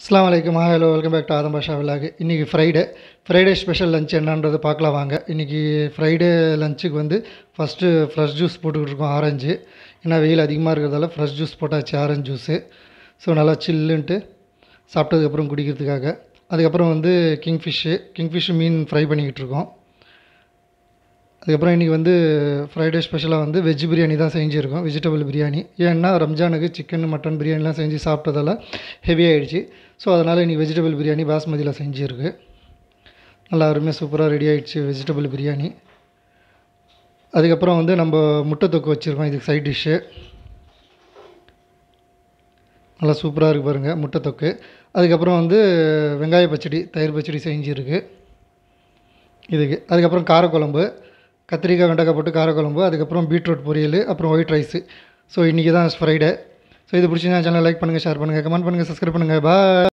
அஸ்லாம் வலைக்கம் hello welcome back to Adam Basha vlog இன்றைக்கி ஃப்ரைடே ஃப்ரைடே ஸ்பெஷல் லஞ்ச் என்னன்றது பார்க்கலாம் வாங்க இன்றைக்கி ஃப்ரைடே லஞ்சுக்கு வந்து ஃபஸ்ட்டு ஃப்ரெஷ் ஜூஸ் போட்டுக்கிட்டு இருக்கோம் ஆரஞ்சு ஏன்னா வெயில் அதிகமாக இருக்கிறதால ஃப்ரெஷ் ஜூஸ் போட்டாச்சு ஆரஞ்சு ஜூஸு ஸோ நல்லா சில்லுன்ட்டு சாப்பிட்டதுக்கப்புறம் குடிக்கிறதுக்காக அதுக்கப்புறம் வந்து கிங்ஃபிஷ்ஷு கிங்ஃபிஷ் மீன் ஃப்ரை பண்ணிக்கிட்டு இருக்கோம் அதுக்கப்புறம் இன்றைக்கி வந்து ஃப்ரைடே ஸ்பெஷலாக வந்து வெஜ் பிரியாணி தான் செஞ்சுருக்கோம் வெஜிடபிள் பிரியாணி ஏன்னா ரம்ஜானுக்கு சிக்கன் மட்டன் பிரியாணிலாம் செஞ்சு சாப்பிட்டதால ஹெவி ஆகிடுச்சு ஸோ அதனால் இன்றைக்கி வெஜிடபிள் பிரியாணி பாஸ்மதியில் செஞ்சுருக்கு நல்லா அருமையாக சூப்பராக ரெடி ஆகிடுச்சு வெஜிடபிள் பிரியாணி அதுக்கப்புறம் வந்து நம்ம முட்டை தொக்கு வச்சுருக்கோம் இதுக்கு சைட் டிஷ்ஷு நல்லா சூப்பராக இருக்குது பாருங்கள் முட்டை தொக்கு அதுக்கப்புறம் வந்து வெங்காய பச்சடி தயிர் பச்சடி செஞ்சுருக்கு இதுக்கு அதுக்கப்புறம் காரக்குழம்பு கத்திரிக்காய் வெண்டைக்காய் போட்டு காரக்குழம்பு அதுக்கப்புறம் பீட்ரூட் பொரியல் அப்புறம் ஒயிட் ரைஸு ஸோ இன்றைக்கி தான் ஃப்ரைடே ஸோ இது பிடிச்சிருந்தா சேனல் லைக் பண்ணுங்கள் ஷேர் பண்ணுங்கள் கமெண்ட் பண்ணுங்கள் சப்ஸ்கிரைப் பண்ணுங்கள் பா